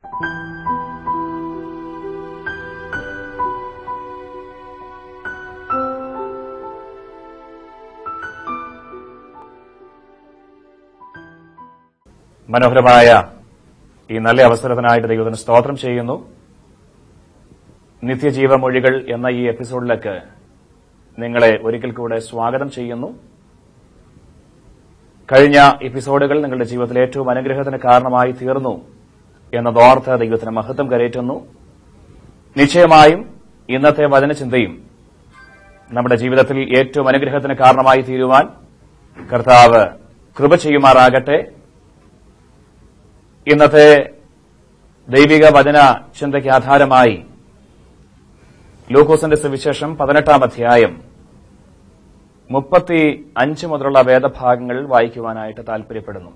മനോഹരമായ ഈ നല്ല അവസരത്തിനായിട്ട് ദൈവത്തിന് സ്തോത്രം ചെയ്യുന്നു നിത്യജീവമൊഴികൾ എന്ന ഈ എപ്പിസോഡിലേക്ക് നിങ്ങളെ ഒരിക്കൽ കൂടെ സ്വാഗതം ചെയ്യുന്നു കഴിഞ്ഞ എപ്പിസോഡുകൾ നിങ്ങളുടെ ജീവിതത്തിൽ ഏറ്റവും അനുഗ്രഹത്തിന് കാരണമായി തീർന്നു എന്നതോർത്ത് ദൈവത്തിന് മഹത്വം കരയറ്റുന്നു നിശ്ചയമായും ഇന്നത്തെ വചനചിന്തയും നമ്മുടെ ജീവിതത്തിൽ ഏറ്റവും അനുഗ്രഹത്തിന് കാരണമായി തീരുവാൻ കർത്താവ് കൃപ ചെയ്യുമാറാകട്ടെ ഇന്നത്തെ ദൈവിക വചന ചിന്തയ്ക്ക് ആധാരമായി ലൂക്കോസിന്റെ സുവിശേഷം പതിനെട്ടാം അധ്യായം മുപ്പത്തി അഞ്ച് മുതലുള്ള വേദഭാഗങ്ങൾ വായിക്കുവാനായിട്ട് താൽപര്യപ്പെടുന്നു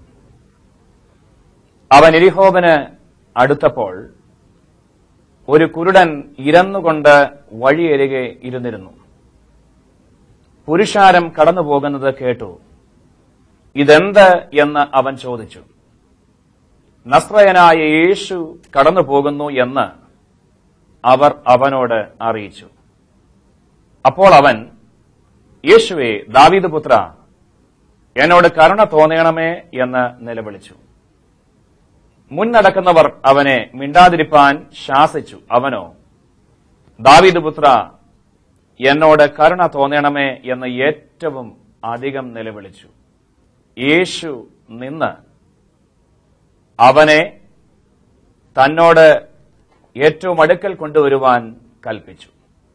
അവൻ എരിഹോബന് അടുത്തപ്പോൾ ഒരു കുരുടൻ ഇരന്നുകൊണ്ട് വഴിയരികെ ഇരുന്നിരുന്നു പുരുഷാരം കടന്നുപോകുന്നത് കേട്ടു ഇതെന്ത് എന്ന് അവൻ ചോദിച്ചു നസ്രയനായ യേശു കടന്നുപോകുന്നു എന്ന് അവർ അവനോട് അറിയിച്ചു അപ്പോൾ അവൻ യേശുവെ ദാവീദ് പുത്ര എന്നോട് കരുണ തോന്നണമേ എന്ന് നിലവിളിച്ചു മുന്നടക്കുന്നവർ അവനെ മിണ്ടാതിരിപ്പാൻ ശാസിച്ചു അവനോ ദാവീദ് പുത്ര എന്നോട് കരുണ തോന്നണമേ എന്ന് ഏറ്റവും അധികം നിലവിളിച്ചു യേശു നിന്ന് അവനെ തന്നോട് ഏറ്റവും അടുക്കൽ കൊണ്ടുവരുവാൻ കൽപ്പിച്ചു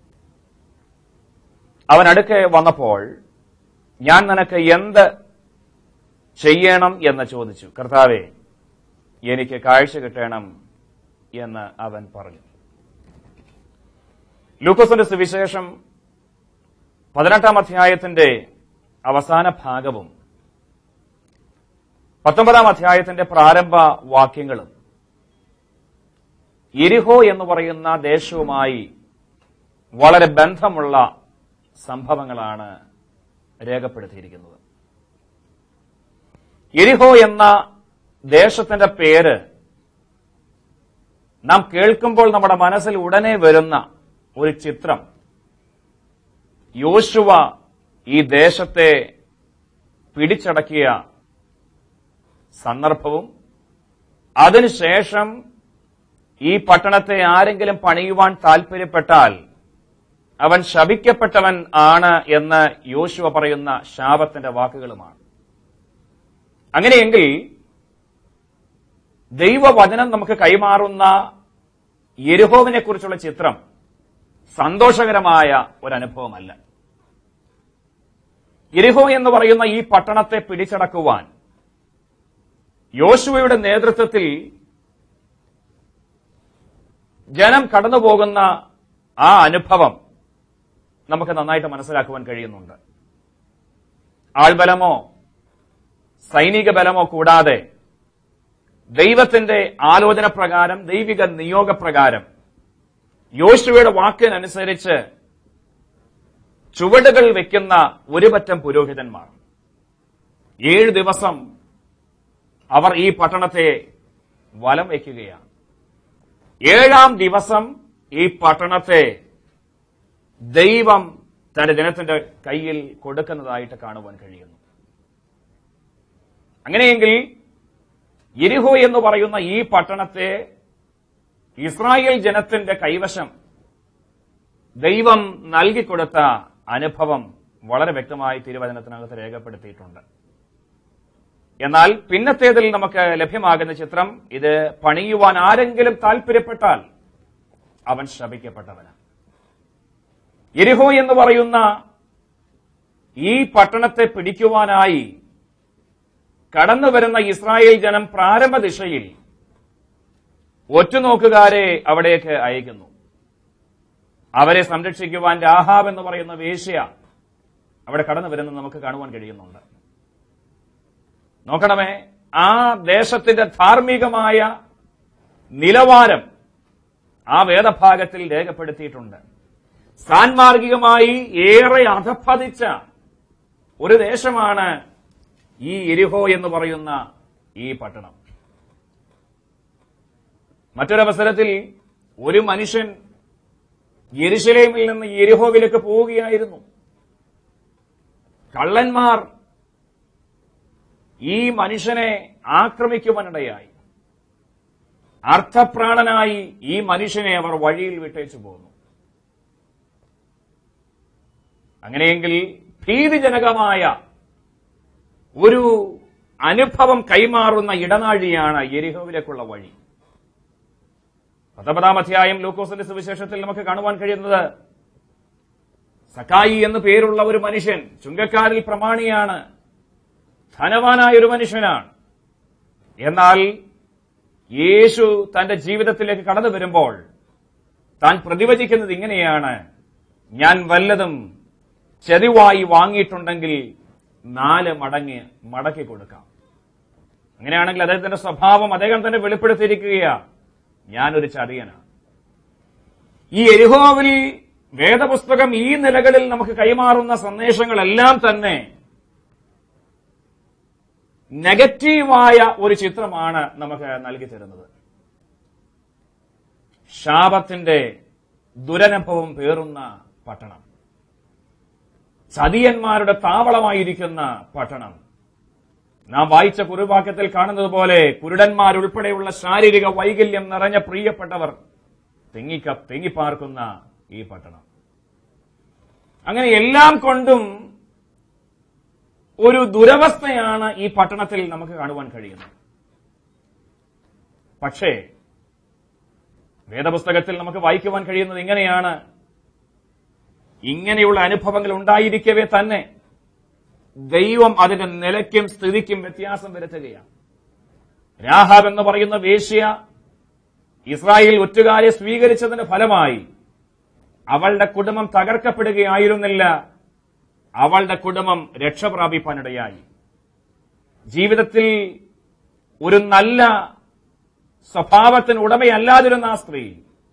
അവൻ അടുക്കെ വന്നപ്പോൾ ഞാൻ നിനക്ക് എന്ത് ചെയ്യണം എന്ന് ചോദിച്ചു കർത്താവെ എനിക്ക് കാഴ്ച കിട്ടണം എന്ന് അവൻ പറഞ്ഞു ലൂക്കോസിന്റെ സുവിശേഷം പതിനെട്ടാം അധ്യായത്തിന്റെ അവസാന ഭാഗവും പത്തൊമ്പതാം അധ്യായത്തിന്റെ പ്രാരംഭ വാക്യങ്ങളും എരിഹോ എന്ന് പറയുന്ന ദേശവുമായി വളരെ ബന്ധമുള്ള സംഭവങ്ങളാണ് രേഖപ്പെടുത്തിയിരിക്കുന്നത് എരിഹോ എന്ന ദേശത്തിന്റെ പേര് നാം കേൾക്കുമ്പോൾ നമ്മുടെ മനസ്സിൽ ഉടനെ വരുന്ന ഒരു ചിത്രം യോശുവ ഈ ദേശത്തെ പിടിച്ചടക്കിയ സന്ദർഭവും അതിനുശേഷം ഈ പട്ടണത്തെ ആരെങ്കിലും പണിയുവാൻ താൽപര്യപ്പെട്ടാൽ അവൻ ശപിക്കപ്പെട്ടവൻ ആണ് എന്ന് യോശുവ പറയുന്ന ശാപത്തിന്റെ വാക്കുകളുമാണ് അങ്ങനെയെങ്കിൽ ദൈവവചനം നമുക്ക് കൈമാറുന്ന യരുഹോവിനെ കുറിച്ചുള്ള ചിത്രം സന്തോഷകരമായ ഒരനുഭവമല്ല യരിഹോ എന്ന് പറയുന്ന ഈ പട്ടണത്തെ പിടിച്ചടക്കുവാൻ യോശുവയുടെ നേതൃത്വത്തിൽ ജനം കടന്നുപോകുന്ന ആ അനുഭവം നമുക്ക് നന്നായിട്ട് മനസ്സിലാക്കുവാൻ കഴിയുന്നുണ്ട് ആൾബലമോ സൈനിക ബലമോ കൂടാതെ ദൈവത്തിന്റെ ആലോചന പ്രകാരം ദൈവിക നിയോഗപ്രകാരം യോശുവയുടെ വാക്കിനനുസരിച്ച് ചുവടുകൾ വെക്കുന്ന ഒരുപറ്റം പുരോഹിതന്മാർ ഏഴ് ദിവസം അവർ ഈ പട്ടണത്തെ വലം വയ്ക്കുകയാണ് ഏഴാം ദിവസം ഈ പട്ടണത്തെ ദൈവം തന്റെ ജനത്തിന്റെ കയ്യിൽ കൊടുക്കുന്നതായിട്ട് കാണുവാൻ കഴിയുന്നു അങ്ങനെയെങ്കിൽ യെരിഹോ എന്ന് പറയുന്ന ഈ പട്ടണത്തെ ഇസ്രായേൽ ജനത്തിന്റെ കൈവശം ദൈവം നൽകിക്കൊടുത്ത അനുഭവം വളരെ വ്യക്തമായി തിരുവചനത്തിനകത്ത് രേഖപ്പെടുത്തിയിട്ടുണ്ട് എന്നാൽ പിന്നത്തേതിൽ നമുക്ക് ലഭ്യമാകുന്ന ചിത്രം ഇത് പണിയുവാൻ ആരെങ്കിലും താൽപര്യപ്പെട്ടാൽ അവൻ ശപിക്കപ്പെട്ടവന് എരിഹോ എന്ന് പറയുന്ന ഈ പട്ടണത്തെ പിടിക്കുവാനായി കടന്നുവരുന്ന ഇസ്രായേൽ ജനം പ്രാരംഭ ദിശയിൽ ഒറ്റുനോക്കുകാരെ അവിടേക്ക് അയക്കുന്നു അവരെ സംരക്ഷിക്കുവാൻ രാഹാബ് എന്ന് പറയുന്ന വേശ്യ അവിടെ കടന്നു വരുന്നത് നമുക്ക് കാണുവാൻ കഴിയുന്നുണ്ട് നോക്കണമേ ആ ദേശത്തിന്റെ ധാർമ്മികമായ നിലവാരം ആ വേദഭാഗത്തിൽ രേഖപ്പെടുത്തിയിട്ടുണ്ട് സാൻമാർഗികമായി ഏറെ അധപ്പതിച്ച ഒരു ദേശമാണ് ഈ എരിഹോ എന്ന് പറയുന്ന ഈ പട്ടണം മറ്റൊരവസരത്തിൽ ഒരു മനുഷ്യൻ യെരുശലേമിൽ നിന്ന് യെരിഹോവിലേക്ക് പോവുകയായിരുന്നു കള്ളന്മാർ ഈ മനുഷ്യനെ ആക്രമിക്കുവാനിടയായി അർത്ഥപ്രാണനായി ഈ മനുഷ്യനെ അവർ വഴിയിൽ വിട്ടേച്ചു പോന്നു അങ്ങനെയെങ്കിൽ ഭീതിജനകമായ ഒരു അനുഭവം കൈമാറുന്ന ഇടനാഴിയാണ് യെരിഹോവിലേക്കുള്ള വഴി പത്തൊമ്പതാം അധ്യായം ലൂക്കോസിന്റെ സുവിശേഷത്തിൽ നമുക്ക് കാണുവാൻ കഴിയുന്നത് സക്കായി എന്ന് പേരുള്ള ഒരു മനുഷ്യൻ ചുങ്കക്കാരിൽ പ്രമാണിയാണ് ധനവാനായ ഒരു മനുഷ്യനാണ് എന്നാൽ യേശു തന്റെ ജീവിതത്തിലേക്ക് കടന്നു വരുമ്പോൾ താൻ പ്രതിവചിക്കുന്നത് ഇങ്ങനെയാണ് ഞാൻ വല്ലതും ചെറിവായി വാങ്ങിയിട്ടുണ്ടെങ്കിൽ നാല് മടങ്ങ് മടക്കി കൊടുക്കാം അങ്ങനെയാണെങ്കിൽ അദ്ദേഹത്തിന്റെ സ്വഭാവം അദ്ദേഹം തന്നെ വെളിപ്പെടുത്തിയിരിക്കുകയാണ് ഞാനൊരു ചതിയനാണ് ഈ എരിഹോവിൽ വേദപുസ്തകം ഈ നിലകളിൽ നമുക്ക് കൈമാറുന്ന സന്ദേശങ്ങളെല്ലാം തന്നെ നെഗറ്റീവായ ഒരു ചിത്രമാണ് നമുക്ക് നൽകി തരുന്നത് ശാപത്തിന്റെ ദുരനുഭവം പേറുന്ന പട്ടണം ചതിയന്മാരുടെ താവളമായിരിക്കുന്ന പട്ടണം നാം വായിച്ച കുറുവാക്യത്തിൽ കാണുന്നത് പോലെ കുരുടന്മാരുൾപ്പെടെയുള്ള ശാരീരിക വൈകല്യം നിറഞ്ഞ പ്രിയപ്പെട്ടവർ തെങ്ങിക്ക തെങ്ങിപ്പാർക്കുന്ന ഈ പട്ടണം അങ്ങനെ എല്ലാം കൊണ്ടും ഒരു ദുരവസ്ഥയാണ് ഈ പട്ടണത്തിൽ നമുക്ക് കാണുവാൻ കഴിയുന്നത് പക്ഷേ വേദപുസ്തകത്തിൽ നമുക്ക് വായിക്കുവാൻ കഴിയുന്നത് ഇങ്ങനെയാണ് ഇങ്ങനെയുള്ള അനുഭവങ്ങൾ ഉണ്ടായിരിക്കവേ തന്നെ ദൈവം അതിന്റെ നിലയ്ക്കും സ്ഥിതിക്കും വ്യത്യാസം വരുത്തുകയാണ് രാഹാബ് എന്ന് പറയുന്ന വേശ്യ ഇസ്രായേൽ ഒറ്റുകാരെ സ്വീകരിച്ചതിന്റെ ഫലമായി അവളുടെ കുടുംബം തകർക്കപ്പെടുകയായിരുന്നില്ല അവളുടെ കുടുംബം രക്ഷപ്രാപിപ്പാനിടയായി ജീവിതത്തിൽ ഒരു നല്ല സ്വഭാവത്തിന് ഉടമയല്ലാതിരുന്ന ആ സ്ത്രീ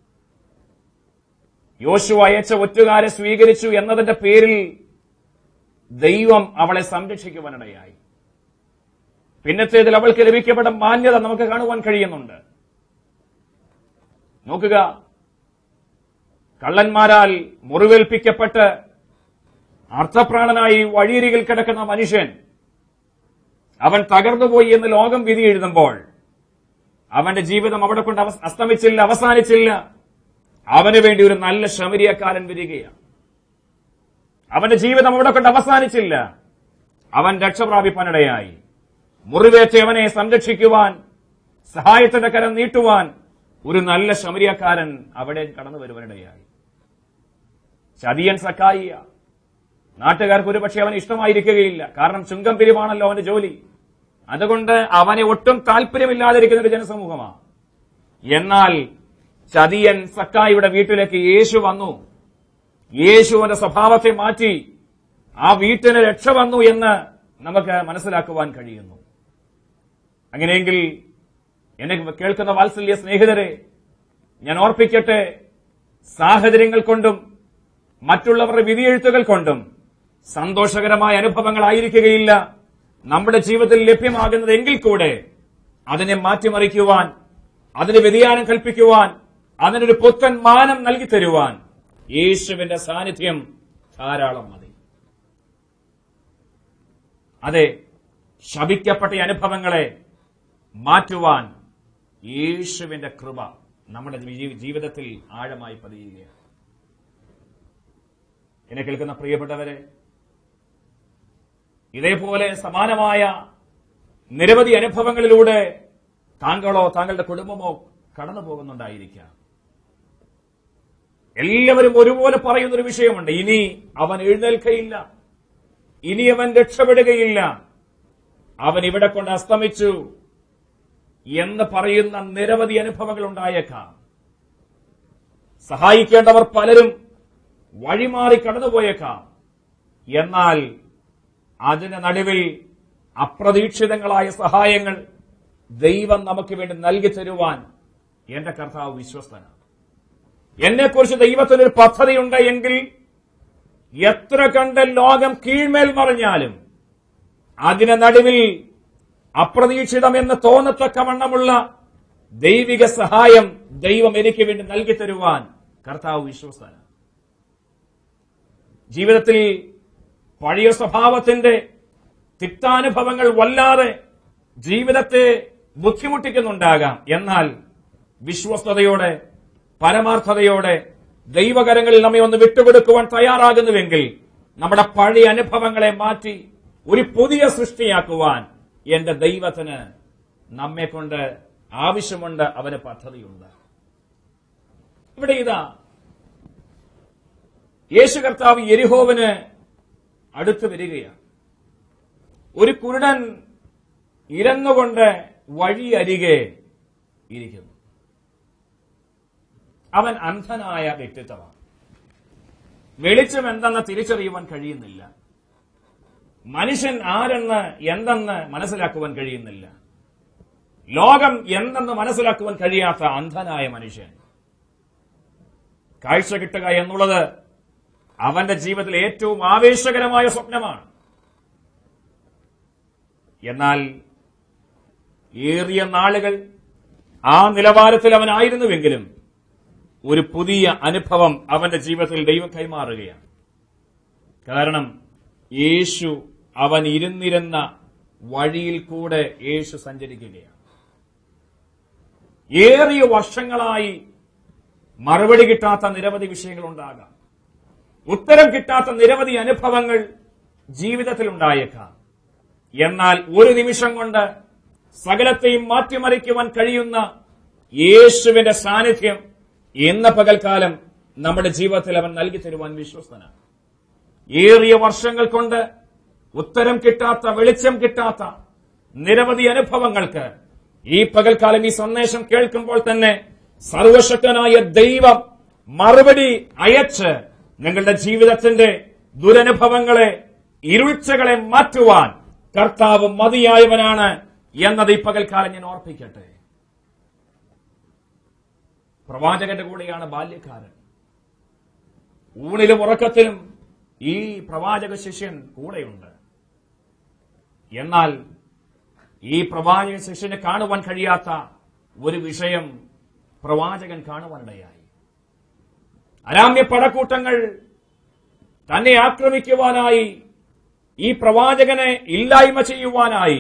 യോശു അയച്ച ഒറ്റുകാരെ സ്വീകരിച്ചു എന്നതിന്റെ പേരിൽ ദൈവം അവളെ സംരക്ഷിക്കുവാനിടയായി പിന്നത്തേതിൽ അവൾക്ക് ലഭിക്കപ്പെട്ട മാന്യത നമുക്ക് കാണുവാൻ കഴിയുന്നുണ്ട് നോക്കുക കള്ളന്മാരാൽ മുറിവേൽപ്പിക്കപ്പെട്ട് അർത്ഥപ്രാണനായി വഴിയരികിൽ കിടക്കുന്ന മനുഷ്യൻ അവൻ തകർന്നുപോയി എന്ന് ലോകം വിധി എഴുതുമ്പോൾ അവന്റെ ജീവിതം അവിടെ കൊണ്ട് അവസ്- അസ്തമിച്ചില്ല അവസാനിച്ചില്ല അവന് വേണ്ടി ഒരു നല്ല ശമരിയക്കാരൻ വരികയാണ് അവന്റെ ജീവിതം അവിടെ കൊണ്ട് അവസാനിച്ചില്ല അവൻ രക്ഷപ്രാപിപ്പാനിടയായി മുറിവേറ്റ അവനെ സംരക്ഷിക്കുവാൻ സഹായത്തിന്റെ കരം നീട്ടുവാൻ ഒരു നല്ല ശമരിയക്കാരൻ അവിടെ കടന്നു വരുവാനിടയായി ചതിയൻ സക്കായിയ നാട്ടുകാർക്ക് ഒരുപക്ഷെ അവന് ഇഷ്ടമായിരിക്കുകയില്ല കാരണം ചുങ്കം പിരിവാണല്ലോ അവന്റെ ജോലി അതുകൊണ്ട് അവനെ ഒട്ടും താല്പര്യമില്ലാതിരിക്കുന്ന ഒരു ജനസമൂഹമാണ് എന്നാൽ ചതിയൻ സക്കായിയുടെ വീട്ടിലേക്ക് യേശു വന്നു യേശുവിന്റെ സ്വഭാവത്തെ മാറ്റി ആ വീട്ടിന് രക്ഷ വന്നു എന്ന് നമുക്ക് മനസ്സിലാക്കുവാൻ കഴിയുന്നു അങ്ങനെയെങ്കിൽ എന്നെ കേൾക്കുന്ന വാത്സല്യ സ്നേഹിതരെ ഞാൻ ഓർപ്പിക്കട്ടെ സാഹചര്യങ്ങൾ കൊണ്ടും മറ്റുള്ളവരുടെ വിധിയെഴുത്തുകൾ കൊണ്ടും സന്തോഷകരമായ അനുഭവങ്ങളായിരിക്കുകയില്ല നമ്മുടെ ജീവിതത്തിൽ ലഭ്യമാകുന്നത് എങ്കിൽ കൂടെ അതിനെ മാറ്റിമറിക്കുവാൻ അതിന് വ്യതിയാനം കൽപ്പിക്കുവാൻ അതിനൊരു പുത്തൻ മാനം നൽകി തരുവാൻ യേശുവിന്റെ സാന്നിധ്യം ധാരാളം മതി അതെ ശപിക്കപ്പെട്ട ഈ അനുഭവങ്ങളെ മാറ്റുവാൻ യേശുവിന്റെ കൃപ നമ്മുടെ ജീ- ജീവിതത്തിൽ ആഴമായി പതിയുകയാണ് എന്നെ കേൾക്കുന്ന പ്രിയപ്പെട്ടവരെ ഇതേപോലെ സമാനമായ നിരവധി അനുഭവങ്ങളിലൂടെ താങ്കളോ താങ്കളുടെ കുടുംബമോ കടന്നു പോകുന്നുണ്ടായിരിക്കാം എല്ലാവരും ഒരുപോലെ പറയുന്ന ഒരു വിഷയമുണ്ട് ഇനി അവൻ എഴുന്നേൽക്കയില്ല ഇനി അവൻ രക്ഷപ്പെടുകയില്ല അവൻ ഇവിടെ കൊണ്ട് അസ്തമിച്ചു എന്ന് പറയുന്ന നിരവധി അനുഭവങ്ങൾ ഉണ്ടായേക്കാം സഹായിക്കേണ്ടവർ പലരും വഴിമാറി കടന്നുപോയേക്കാം എന്നാൽ അതിന് നടുവിൽ അപ്രതീക്ഷിതങ്ങളായ സഹായങ്ങൾ ദൈവം നമുക്ക് വേണ്ടി നൽകി തരുവാൻ എന്റെ കർത്താവ് വിശ്വസ്തനാണ് എന്നെക്കുറിച്ച് ദൈവത്തിനൊരു പദ്ധതിയുണ്ട് എങ്കിൽ എത്ര കണ്ട് ലോകം കീഴ്മേൽ മറിഞ്ഞാലും അതിന് നടുവിൽ അപ്രതീക്ഷിതമെന്ന് തോന്നത്തക്കവണ്ണമുള്ള ദൈവിക സഹായം ദൈവം എനിക്ക് വേണ്ടി നൽകി തരുവാൻ കർത്താവ് വിശ്വസ്തനാണ് ജീവിതത്തിൽ പഴയ സ്വഭാവത്തിന്റെ തിക്താനുഭവങ്ങൾ വല്ലാതെ ജീവിതത്തെ ബുദ്ധിമുട്ടിക്കുന്നുണ്ടാകാം എന്നാൽ വിശ്വസ്തയോടെ പരമാർത്ഥതയോടെ ദൈവകരങ്ങളിൽ നമ്മെ ഒന്ന് വിട്ടുകൊടുക്കുവാൻ തയ്യാറാകുന്നുവെങ്കിൽ നമ്മുടെ പഴയ അനുഭവങ്ങളെ മാറ്റി ഒരു പുതിയ സൃഷ്ടിയാക്കുവാൻ എന്റെ ദൈവത്തിന് നമ്മെ കൊണ്ട് ആവശ്യമുണ്ട് അവന് പദ്ധതിയുണ്ട് ഇവിടെ ഇതാ യേശു കർത്താവ് യെരിഹോവിന് അടുത്ത് വരികയാണ് ഒരു കുരുടൻ ഇരന്നുകൊണ്ട് വഴി അരികെ ഇരിക്കുന്നു അവൻ അന്ധനായ വ്യക്തിത്വമാണ് വെളിച്ചം എന്തെന്ന് തിരിച്ചറിയുവാൻ കഴിയുന്നില്ല മനുഷ്യൻ ആരെന്ന് എന്തെന്ന് മനസ്സിലാക്കുവാൻ കഴിയുന്നില്ല ലോകം എന്തെന്ന് മനസ്സിലാക്കുവാൻ കഴിയാത്ത അന്ധനായ മനുഷ്യൻ കാഴ്ച കിട്ടുക എന്നുള്ളത് അവന്റെ ജീവിതത്തിൽ ഏറ്റവും ആവേശകരമായ സ്വപ്നമാണ് എന്നാൽ ഏറിയ നാളുകൾ ആ നിലവാരത്തിൽ അവനായിരുന്നുവെങ്കിലും ഒരു പുതിയ അനുഭവം അവന്റെ ജീവിതത്തിൽ ദൈവം കൈമാറുകയാണ് കാരണം യേശു അവൻ ഇരുന്നിരുന്ന വഴിയിൽ കൂടെ യേശു സഞ്ചരിക്കുകയാണ് ഏറിയ വർഷങ്ങളായി മറുപടി കിട്ടാത്ത നിരവധി വിഷയങ്ങൾ ഉണ്ടാകാം ഉത്തരം കിട്ടാത്ത നിരവധി അനുഭവങ്ങൾ ജീവിതത്തിൽ ഉണ്ടായേക്കാം എന്നാൽ ഒരു നിമിഷം കൊണ്ട് സകലത്തെയും മാറ്റിമറിക്കുവാൻ കഴിയുന്ന യേശുവിന്റെ സാന്നിധ്യം എന്ന പകൽക്കാലം നമ്മുടെ ജീവിതത്തിൽ അവൻ നൽകി തരുവാൻ വിശ്വസ്തനാണ് ഏറിയ വർഷങ്ങൾ കൊണ്ട് ഉത്തരം കിട്ടാത്ത വെളിച്ചം കിട്ടാത്ത നിരവധി അനുഭവങ്ങൾക്ക് ഈ പകൽക്കാലം ഈ സന്ദേശം കേൾക്കുമ്പോൾ തന്നെ സർവശക്തനായ ദൈവം മറുപടി അയച്ച് നിങ്ങളുടെ ജീവിതത്തിന്റെ ദുരനുഭവങ്ങളെ ഇരുൾച്ചകളെ മാറ്റുവാൻ കർത്താവ് മതിയായവനാണ് എന്നത് ഈ പകൽക്കാലം ഞാൻ ഓർപ്പിക്കട്ടെ പ്രവാചകന്റെ കൂടെയാണ് ബാല്യക്കാരൻ ഊണിലും ഉറക്കത്തിലും ഈ പ്രവാചക ശിഷ്യൻ കൂടെയുണ്ട് എന്നാൽ ഈ പ്രവാചക ശിഷ്യന് കാണുവാൻ കഴിയാത്ത ഒരു വിഷയം പ്രവാചകൻ കാണുവാനിടയായി അരാമ്യ പടക്കൂട്ടങ്ങൾ തന്നെ ആക്രമിക്കുവാനായി ഈ പ്രവാചകനെ ഇല്ലായ്മ ചെയ്യുവാനായി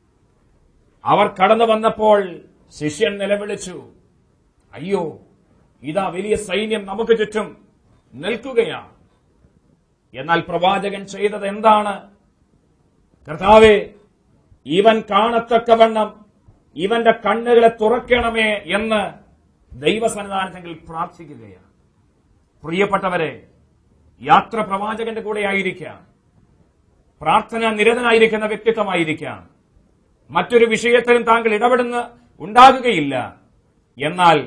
അവർ കടന്നു വന്നപ്പോൾ ശിഷ്യൻ നിലവിളിച്ചു അയ്യോ ഇതാ വലിയ സൈന്യം നമുക്ക് ചുറ്റും നിൽക്കുകയാണ് എന്നാൽ പ്രവാചകൻ ചെയ്തത് എന്താണ് കർത്താവെ ഇവൻ കാണത്തക്കവണ്ണം ഇവന്റെ കണ്ണുകളെ തുറക്കണമേ എന്ന് ദൈവസന്നിധാനത്തെങ്കിൽ പ്രാർത്ഥിക്കുകയാണ് പ്രിയപ്പെട്ടവരെ യാത്ര പ്രവാചകന്റെ കൂടെ ആയിരിക്കാം പ്രാർത്ഥന നിരതനായിരിക്കുന്ന വ്യക്തിത്വമായിരിക്കാം മറ്റൊരു വിഷയത്തിലും താങ്കൾ ഇടപെടുന്ന ഉണ്ടാകുകയില്ല എന്നാൽ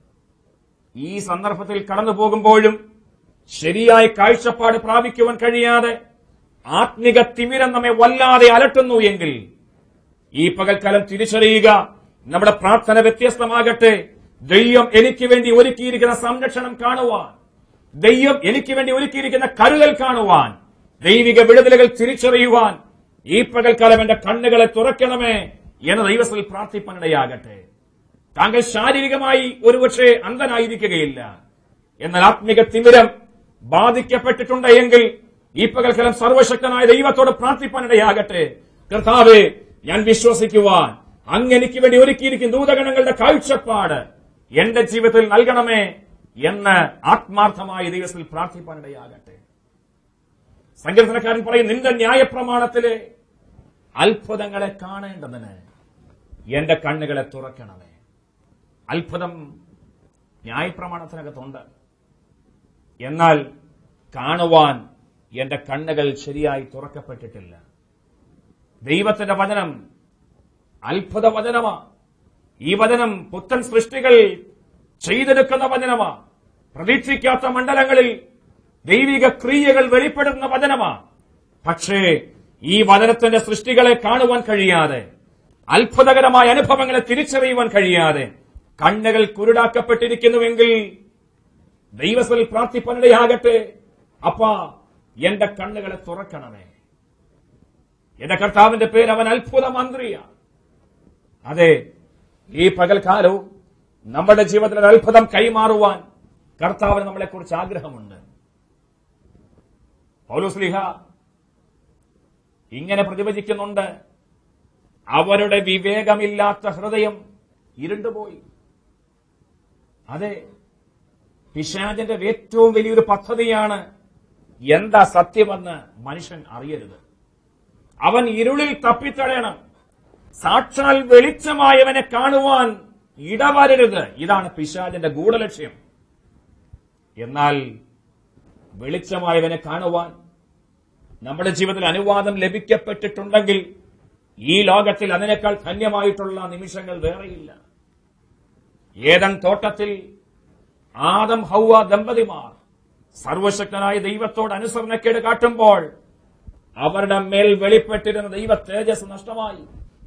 ഈ സന്ദർഭത്തിൽ കടന്നു പോകുമ്പോഴും ശരിയായ കാഴ്ചപ്പാട് പ്രാപിക്കുവാൻ കഴിയാതെ ആത്മിക തിമിരം നമ്മെ വല്ലാതെ അലട്ടുന്നു എങ്കിൽ ഈ പകൽക്കാലം തിരിച്ചറിയുക നമ്മുടെ പ്രാർത്ഥന വ്യത്യസ്തമാകട്ടെ ദൈവം എനിക്ക് വേണ്ടി ഒരുക്കിയിരിക്കുന്ന സംരക്ഷണം കാണുവാൻ ദൈവം എനിക്ക് വേണ്ടി ഒരുക്കിയിരിക്കുന്ന കരുതൽ കാണുവാൻ ദൈവിക വിടുതലുകൾ തിരിച്ചറിയുവാൻ ഈ പകൽക്കാലം എന്റെ കണ്ണുകളെ തുറക്കണമേ എന്ന് ദൈവത്തിൽ പ്രാർത്ഥിപ്പാനിടയാകട്ടെ താങ്കൾ ശാരീരികമായി ഒരുപക്ഷെ അന്ധനായിരിക്കുകയില്ല എന്നാൽ ആത്മിക തിമിരം ബാധിക്കപ്പെട്ടിട്ടുണ്ട് എങ്കിൽ ഈ പകൽക്കാലം സർവശക്തനായ ദൈവത്തോട് പ്രാർത്ഥിപ്പാനിടയാകട്ടെ കർത്താവെ ഞാൻ വിശ്വസിക്കുവാൻ അങ്ങ് എനിക്ക് വേണ്ടി ഒരുക്കിയിരിക്കുന്ന ദൂതഗണങ്ങളുടെ കാഴ്ചപ്പാട് എന്റെ ജീവിതത്തിൽ നൽകണമേ എന്ന് ആത്മാർത്ഥമായി ദൈവത്തിൽ പ്രാർത്ഥിപ്പാനിടയാകട്ടെ സങ്കീർത്തനക്കാരൻ പറയും നിന്റെ ന്യായപ്രമാണത്തിലെ അത്ഭുതങ്ങളെ കാണേണ്ടതിന് എന്റെ കണ്ണുകളെ തുറക്കണമേ അത്ഭുതം ന്യായപ്രമാണത്തിനകത്തുണ്ട് എന്നാൽ കാണുവാൻ എന്റെ കണ്ണുകൾ ശരിയായി തുറക്കപ്പെട്ടിട്ടില്ല ദൈവത്തിന്റെ വചനം അത്ഭുത വചനമാ ഈ വചനം പുത്തൻ സൃഷ്ടികൾ ചെയ്തെടുക്കുന്ന വചനമാ പ്രതീക്ഷിക്കാത്ത മണ്ഡലങ്ങളിൽ ദൈവിക ക്രിയകൾ വെളിപ്പെടുന്ന വചനമാ പക്ഷേ ഈ വചനത്തിന്റെ സൃഷ്ടികളെ കാണുവാൻ കഴിയാതെ അത്ഭുതകരമായ അനുഭവങ്ങളെ തിരിച്ചറിയുവാൻ കഴിയാതെ കണ്ണുകൾ കുരുടാക്കപ്പെട്ടിരിക്കുന്നുവെങ്കിൽ ദൈവത്തിൽ പ്രാർത്ഥിപ്പനിടയാകട്ടെ അപ്പാ എന്റെ കണ്ണുകളെ തുറക്കണമേ എന്റെ കർത്താവിന്റെ പേര് അവൻ അത്ഭുത മന്ത്രിയാണ് അതെ ഈ പകൽക്കാലവും നമ്മുടെ ജീവിതത്തിൽ ഒരു അത്ഭുതം കൈമാറുവാൻ കർത്താവിന് നമ്മളെക്കുറിച്ച് ആഗ്രഹമുണ്ട് പൗലോസ്ലിഹ ഇങ്ങനെ പ്രതിവചിക്കുന്നുണ്ട് അവരുടെ വിവേകമില്ലാത്ത ഹൃദയം ഇരുണ്ടുപോയി അതെ പിശാചിന്റെ ഏറ്റവും വലിയൊരു പദ്ധതിയാണ് എന്താ സത്യമെന്ന് മനുഷ്യൻ അറിയരുത് അവൻ ഇരുളിൽ തപ്പിത്തടയണം സാക്ഷാൽ വെളിച്ചമായവനെ കാണുവാൻ ഇടവരരുത് ഇതാണ് പിശാചിന്റെ ഗൂഢലക്ഷ്യം എന്നാൽ വെളിച്ചമായവനെ കാണുവാൻ നമ്മുടെ ജീവിതത്തിൽ അനുവാദം ലഭിക്കപ്പെട്ടിട്ടുണ്ടെങ്കിൽ ഈ ലോകത്തിൽ അതിനേക്കാൾ ധന്യമായിട്ടുള്ള നിമിഷങ്ങൾ വേറെയില്ല ഏതൻ തോട്ടത്തിൽ ആദം ഹൗവ ദമ്പതിമാർ സർവശക്തനായ ദൈവത്തോട് അനുസരണക്കേട് കാട്ടുമ്പോൾ അവരുടെ മേൽ വെളിപ്പെട്ടിരുന്ന ദൈവ തേജസ് നഷ്ടമായി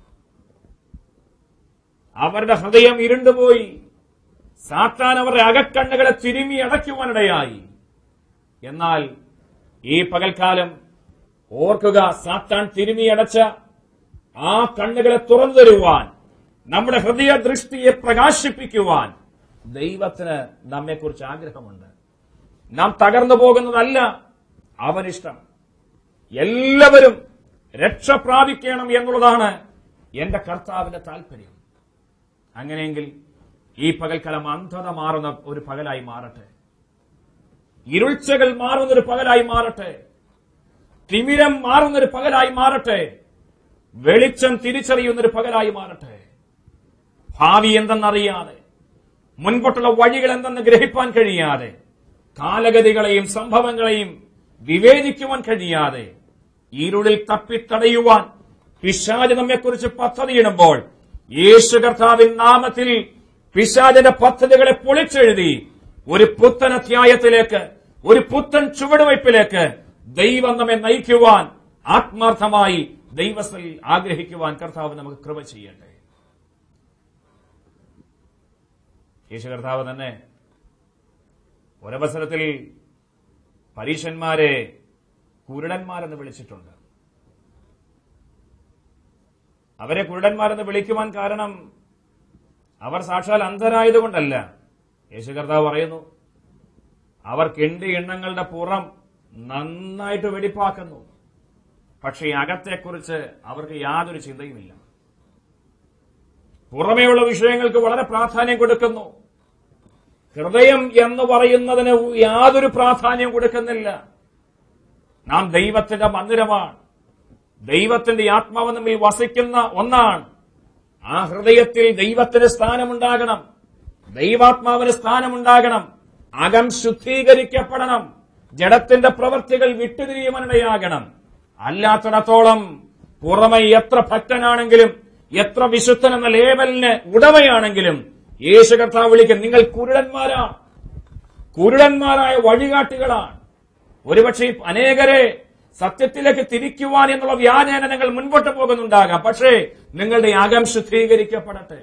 അവരുടെ ഹൃദയം ഇരുണ്ടുപോയി സാത്താൻ അവരുടെ അകക്കണ്ണുകളെ തിരുമി അടയ്ക്കുവാനിടയായി എന്നാൽ ഈ പകൽക്കാലം ഓർക്കുക സാത്താൻ തിരുമി അടച്ച ആ കണ്ണുകളെ തുറന്നു തരുവാൻ നമ്മുടെ ഹൃദയ ദൃഷ്ടിയെ പ്രകാശിപ്പിക്കുവാൻ ദൈവത്തിന് നമ്മെക്കുറിച്ച് ആഗ്രഹമുണ്ട് നാം തകർന്നു പോകുന്നതല്ല അവനിഷ്ടം എല്ലാവരും രക്ഷ പ്രാപിക്കണം എന്നുള്ളതാണ് എന്റെ കർത്താവിന്റെ താല്പര്യം അങ്ങനെയെങ്കിൽ ഈ പകൽക്കാലം അന്ധത മാറുന്ന ഒരു പകലായി മാറട്ടെ ഇരുൾച്ചകൾ മാറുന്ന ഒരു പകലായി മാറട്ടെ തിമിരം മാറുന്ന ഒരു പകലായി മാറട്ടെ വെളിച്ചം തിരിച്ചറിയുന്ന ഒരു പകലായി മാറട്ടെ ഭാവി എന്തെന്നറിയാതെ മുൻപോട്ടുള്ള വഴികൾ എന്തെന്ന് ഗ്രഹിപ്പാൻ കഴിയാതെ കാലഗതികളെയും സംഭവങ്ങളെയും വിവേചിക്കുവാൻ കഴിയാതെ ഇരുളിൽ തപ്പിത്തടയുവാൻ പിശാജ് നമ്മെക്കുറിച്ച് പദ്ധതിയിടുമ്പോൾ യേശു കർത്താവിൻ നാമത്തിൽ പിശാചിന്റെ പദ്ധതികളെ പൊളിച്ചെഴുതി ഒരു പുത്തൻ അധ്യായത്തിലേക്ക് ഒരു പുത്തൻ ചുവടുവയ്പിലേക്ക് ദൈവം നമ്മെ നയിക്കുവാൻ ആത്മാർത്ഥമായി ദൈവസ്ഥൽ ആഗ്രഹിക്കുവാൻ കർത്താവ് നമുക്ക് കൃപ ചെയ്യട്ടെ യേശു കർത്താവ് തന്നെ ഒരവസരത്തിൽ പരീശന്മാരെ കുരുടന്മാരെന്ന് വിളിച്ചിട്ടുണ്ട് അവരെ കുരുടന്മാരെന്ന് വിളിക്കുവാൻ കാരണം അവർ സാക്ഷാൽ അന്ധരായതുകൊണ്ടല്ല യേശു കർത്താവ് പറയുന്നു അവർ കിണ്ടി എണ്ണങ്ങളുടെ പുറം നന്നായിട്ട് വെടിപ്പാക്കുന്നു പക്ഷേ ഈ അകത്തെക്കുറിച്ച് അവർക്ക് യാതൊരു ചിന്തയുമില്ല പുറമേയുള്ള വിഷയങ്ങൾക്ക് വളരെ പ്രാധാന്യം കൊടുക്കുന്നു ഹൃദയം എന്ന് പറയുന്നതിന് യാതൊരു പ്രാധാന്യം കൊടുക്കുന്നില്ല നാം ദൈവത്തിന്റെ മന്ദിരമാണ് ദൈവത്തിന്റെ ആത്മാവ് നമ്മിൽ വസിക്കുന്ന ഒന്നാണ് ആ ഹൃദയത്തിൽ ദൈവത്തിന് സ്ഥാനമുണ്ടാകണം ദൈവാത്മാവിന് സ്ഥാനമുണ്ടാകണം അകം ശുദ്ധീകരിക്കപ്പെടണം ജഡത്തിന്റെ പ്രവൃത്തികൾ വിട്ടുതിരിയുവാനിടയാകണം അല്ലാത്തിടത്തോളം പുറമെ എത്ര ഭക്തനാണെങ്കിലും എത്ര വിശുദ്ധൻ എന്ന ലേബലിന് ഉടമയാണെങ്കിലും യേശു കർത്താവ് വിളിക്കും നിങ്ങൾ കുരുടന്മാരാണ് കുരുടന്മാരായ വഴികാട്ടികളാണ് ഒരുപക്ഷെ അനേകരെ സത്യത്തിലേക്ക് തിരിക്കുവാൻ എന്നുള്ള വ്യാജേന നിങ്ങൾ മുൻപോട്ട് പോകുന്നുണ്ടാകാം പക്ഷേ നിങ്ങളുടെ അകം ശുദ്ധീകരിക്കപ്പെടട്ടെ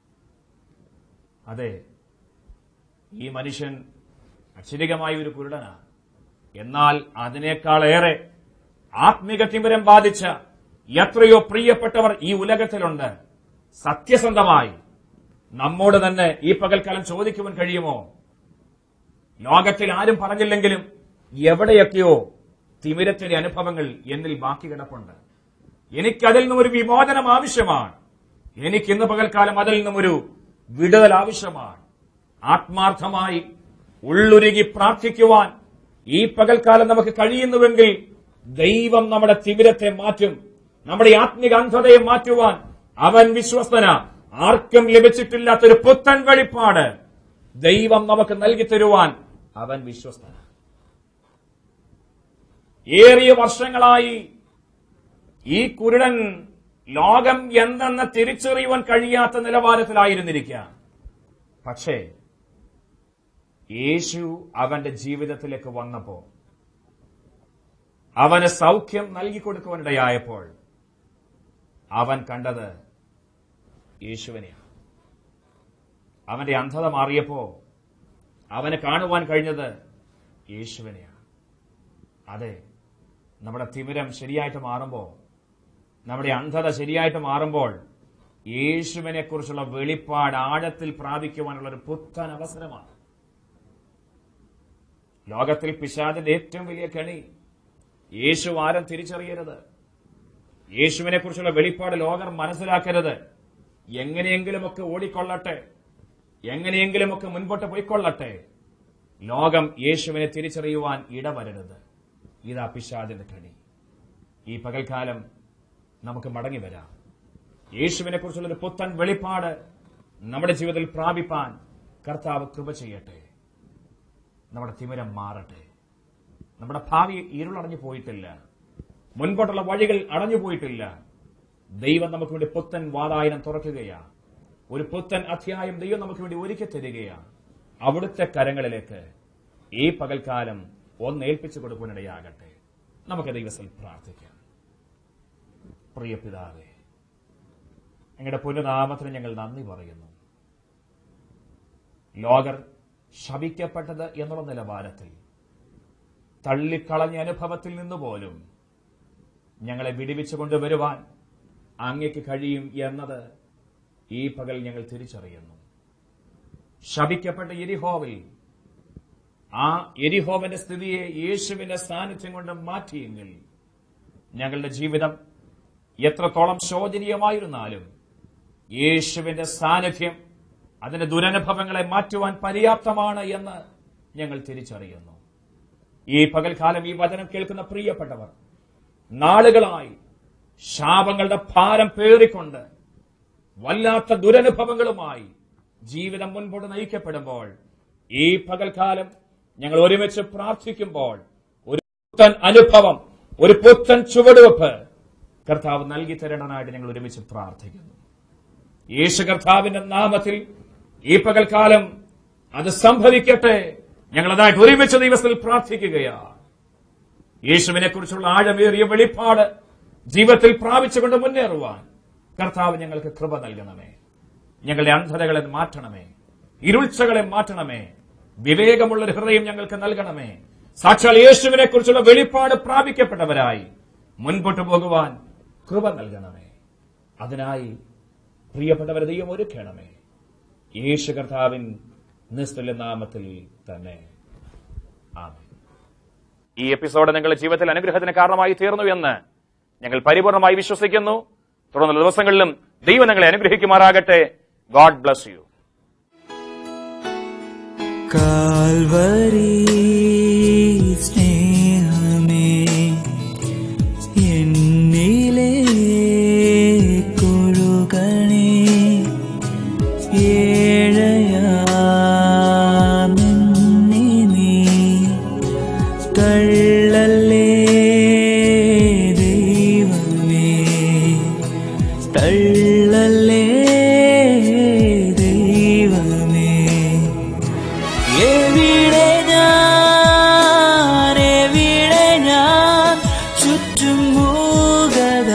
അതെ ഈ മനുഷ്യൻ അക്ഷരികമായ ഒരു കുരുടനാണ് എന്നാൽ അതിനേക്കാളേറെ ആത്മിക തിമിരം ബാധിച്ച എത്രയോ പ്രിയപ്പെട്ടവർ ഈ ഉലകത്തിലുണ്ട് സത്യസന്ധമായി നമ്മോട് തന്നെ ഈ പകൽക്കാലം ചോദിക്കുവാൻ കഴിയുമോ ലോകത്തിൽ ആരും പറഞ്ഞില്ലെങ്കിലും എവിടെയൊക്കെയോ തിമിരത്തിന്റെ അനുഭവങ്ങൾ എന്നിൽ ബാക്കി കിടപ്പുണ്ട് എനിക്കതിൽ നിന്നും ഒരു വിമോചനം ആവശ്യമാണ് എനിക്ക് ഇന്ന് പകൽക്കാലം അതിൽ നിന്നും ഒരു വിടുതൽ ആവശ്യമാണ് ആത്മാർത്ഥമായി ഉള്ളുരുകി പ്രാർത്ഥിക്കുവാൻ ഈ പകൽക്കാലം നമുക്ക് കഴിയുന്നുവെങ്കിൽ ദൈവം നമ്മുടെ തിമിരത്തെ മാറ്റും നമ്മുടെ ആത്മിക അന്ധതയെ മാറ്റുവാൻ അവൻ വിശ്വസ്തന ആർക്കും ലഭിച്ചിട്ടില്ലാത്തൊരു പുത്തൻ വെളിപ്പാട് ദൈവം നമുക്ക് നൽകി തരുവാൻ അവൻ വിശ്വസ്തന ഏറിയ വർഷങ്ങളായി ഈ കുരുടൻ ലോകം എന്തെന്ന് തിരിച്ചറിയുവാൻ കഴിയാത്ത നിലവാരത്തിലായിരുന്നിരിക്കുക പക്ഷേ യേശു അവന്റെ ജീവിതത്തിലേക്ക് വന്നപ്പോ അവന് സൗഖ്യം നൽകിക്കൊടുക്കുവാനിടയായപ്പോൾ അവൻ കണ്ടത് യേശുവിനെയാണ് അവന്റെ അന്ധത മാറിയപ്പോ അവന് കാണുവാൻ കഴിഞ്ഞത് യേശുവിനെയാണ് അതെ നമ്മുടെ തിമിരം ശരിയായിട്ട് മാറുമ്പോൾ നമ്മുടെ അന്ധത ശരിയായിട്ട് മാറുമ്പോൾ യേശുവിനെ കുറിച്ചുള്ള വെളിപ്പാട് ആഴത്തിൽ പ്രാപിക്കുവാനുള്ള ഒരു പുത്തൻ അവസരമാണ് ലോകത്തിൽ പിശാദിന്റെ ഏറ്റവും വലിയ കെണി യേശു ആരും തിരിച്ചറിയരുത് യേശുവിനെ കുറിച്ചുള്ള വെളിപ്പാട് ലോകർ മനസ്സിലാക്കരുത് എങ്ങനെയെങ്കിലുമൊക്കെ ഓടിക്കൊള്ളട്ടെ എങ്ങനെയെങ്കിലുമൊക്കെ മുൻപോട്ട് പോയിക്കൊള്ളട്ടെ ലോകം യേശുവിനെ തിരിച്ചറിയുവാൻ ഇടവരരുത് ഇതാ പിശാദിന്റെ കണി ഈ പകൽക്കാലം നമുക്ക് മടങ്ങി വരാം യേശുവിനെ കുറിച്ചുള്ള ഒരു പുത്തൻ വെളിപ്പാട് നമ്മുടെ ജീവിതത്തിൽ പ്രാപിപ്പാൻ കർത്താവ് കൃപ ചെയ്യട്ടെ നമ്മുടെ തിമിരം മാറട്ടെ നമ്മുടെ ഭാവി ഇരുളടഞ്ഞു പോയിട്ടില്ല മുൻപോട്ടുള്ള വഴികൾ അടഞ്ഞു പോയിട്ടില്ല ദൈവം നമുക്ക് വേണ്ടി പുത്തൻ വാതായനം തുറക്കുകയാണ് ഒരു പുത്തൻ അധ്യായം ദൈവം നമുക്ക് വേണ്ടി ഒരുക്കി തരികയാണ് അവിടുത്തെ കരങ്ങളിലേക്ക് ഈ പകൽക്കാലം ഒന്നേൽപ്പിച്ചു കൊടുക്കുവാനിടയാകട്ടെ നമുക്ക് ദൈവത്തിൽ പ്രാർത്ഥിക്കാം പ്രിയ പിതാവേ ഞങ്ങളുടെ പുനനാമത്തിന് ഞങ്ങൾ നന്ദി പറയുന്നു ലോകർ ശപിക്കപ്പെട്ടത് എന്നുള്ള നിലവാരത്തിൽ തള്ളിക്കളഞ്ഞ അനുഭവത്തിൽ നിന്ന് പോലും ഞങ്ങളെ വിടിവിച്ചു കൊണ്ടുവരുവാൻ അങ്ങയ്ക്ക് കഴിയും എന്നത് ഈ പകൽ ഞങ്ങൾ തിരിച്ചറിയുന്നു ശപിക്കപ്പെട്ട എരിഹോവിൽ ആ എരിഹോവന്റെ സ്ഥിതിയെ യേശുവിന്റെ സാന്നിധ്യം കൊണ്ട് മാറ്റിയെങ്കിൽ ഞങ്ങളുടെ ജീവിതം എത്രത്തോളം ശോചനീയമായിരുന്നാലും യേശുവിന്റെ സാന്നിധ്യം അതിന്റെ ദുരനുഭവങ്ങളെ മാറ്റുവാൻ പര്യാപ്തമാണ് എന്ന് ഞങ്ങൾ തിരിച്ചറിയുന്നു ഈ പകൽക്കാലം ഈ വചനം കേൾക്കുന്ന പ്രിയപ്പെട്ടവർ നാളുകളായി ശാപങ്ങളുടെ ഭാരം പേറിക്കൊണ്ട് വല്ലാത്ത ദുരനുഭവങ്ങളുമായി ജീവിതം മുൻപോട്ട് നയിക്കപ്പെടുമ്പോൾ ഈ പകൽക്കാലം ഞങ്ങൾ ഒരുമിച്ച് പ്രാർത്ഥിക്കുമ്പോൾ ഒരു പുത്തൻ അനുഭവം ഒരു പുത്തൻ ചുവടുവെപ്പ് കർത്താവ് നൽകി തരണനായിട്ട് ഞങ്ങൾ ഒരുമിച്ച് പ്രാർത്ഥിക്കുന്നു യേശു കർത്താവിന്റെ നാമത്തിൽ ഈ പകൽക്കാലം അത് സംഭവിക്കട്ടെ ഞങ്ങൾ അതായിട്ട് ഒരുമിച്ച് ദിവസത്തിൽ പ്രാർത്ഥിക്കുകയാണ് യേശുവിനെ കുറിച്ചുള്ള ആഴമേറിയ വെളിപ്പാട് ജീവിതത്തിൽ പ്രാപിച്ചുകൊണ്ട് മുന്നേറുവാൻ കർത്താവ് ഞങ്ങൾക്ക് കൃപ നൽകണമേ ഞങ്ങളുടെ അന്ധതകളെ മാറ്റണമേ ഇരുൾച്ചകളെ മാറ്റണമേ വിവേകമുള്ള ഒരു ഹൃദയം ഞങ്ങൾക്ക് നൽകണമേ സാക്ഷാൽ യേശുവിനെ കുറിച്ചുള്ള വെളിപ്പാട് പ്രാപിക്കപ്പെട്ടവരായി മുൻപോട്ട് പോകുവാൻ കൃപ നൽകണമേ അതിനായി പ്രിയപ്പെട്ടവരെ ദൈവം ഒരുക്കണമേ യേശു കർത്താവിൻ നിസ്തുല്യ നാമത്തിൽ തന്നെ ആമേൻ ഈ എപ്പിസോഡ് നിങ്ങളുടെ ജീവിതത്തിൽ അനുഗ്രഹത്തിന് കാരണമായി തീർന്നു എന്ന് ഞങ്ങൾ പരിപൂർണമായി വിശ്വസിക്കുന്നു തുടർന്നുള്ള ദിവസങ്ങളിലും ദൈവം നിങ്ങളെ അനുഗ്രഹിക്കുമാറാകട്ടെ ഗോഡ് ബ്ലസ് യു കാൽവരി സ്നേഹമേ എന്നിലെ കൊഴുകണേ ഏഴയാമെന്നെ നീ തള്ളല്ലേ ദൈവമേ തള്ളല്ലേ ദൈവമേ എവിടെ ഞാൻ എവിടെ ഞാൻ ചുറ്റും മൂകത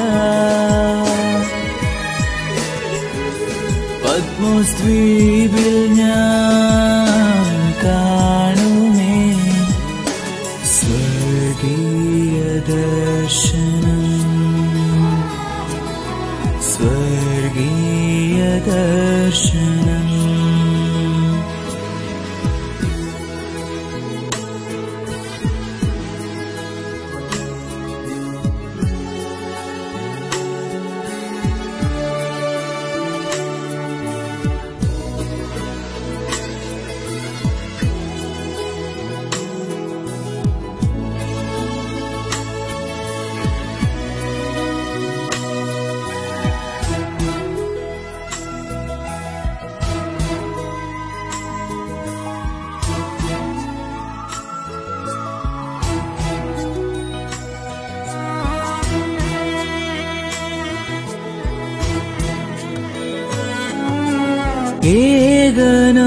പത്മസ്ദ്വീപിൽ ഞാൻ കാണുമേ സ്വർഗീയ ദർശനം സ്വർഗീയ ദർശനം ഏകനോ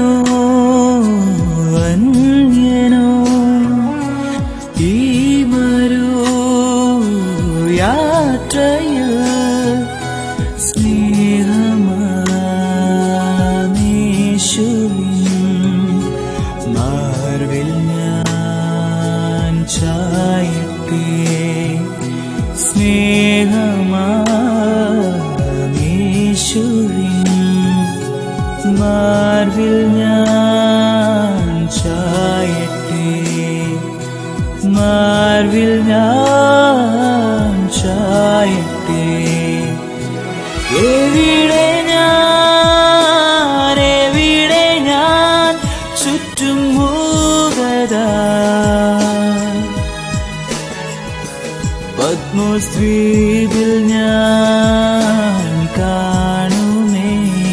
അന്യനോ ഈ മരു യാത്രയിൽ സ്നേഹമാശുവിൻ മാർവിൽ ഞാൻ ചായട്ടേ സ്നേഹമാശുവിൻ മാർവിൽ ഞാൻ ചായട്ടെ മാർവിൽ ഞാൻ ചായട്ടെ എവിടെ ഞാൻ എവിടെ ഞാൻ ചുറ്റും മൂകതാ പത്മോസ്ത്രീപിൽ ഞാൻ കാണുമേ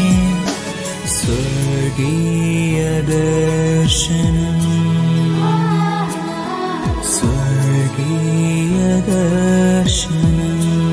സ്വർഗീയ ദർശനം സ്വർഗീയ ദർശനം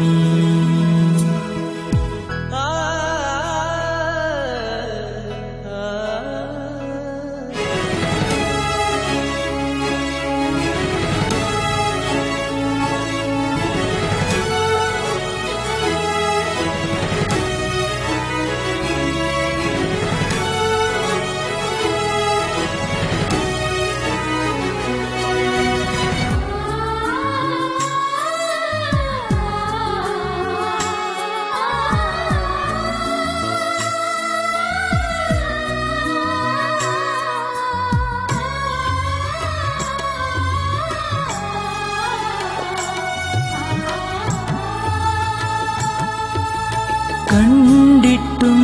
കണ്ടിട്ടും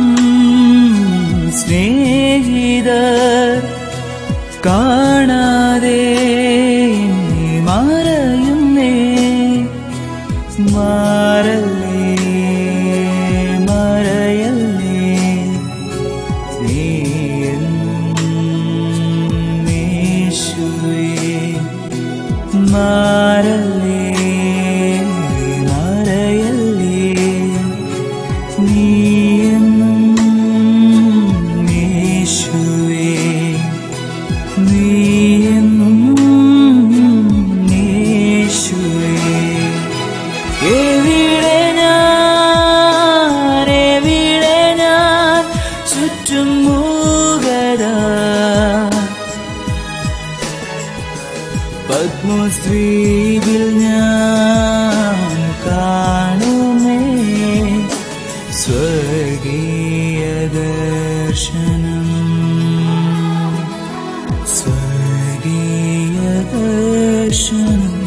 സ്നേഹിതർ കാണാതെ മറയുന്നേ മാറല്ലേ മറയല്ലേ നീ എന്നും യേശുവേ മാറല്ലേ മറയല്ലേ നീയെന്നും യേശുവേ നീയെന്നും യേശുവേ എവിടെ ഞാൻ എവിടെ ഞാൻ ചുറ്റും മൂകതാ പത്മശ്രീയിൽ ഞാൻ കാണുമേ സ്വർഗീയ ദർശനം സ്വർഗീയ ദർശനം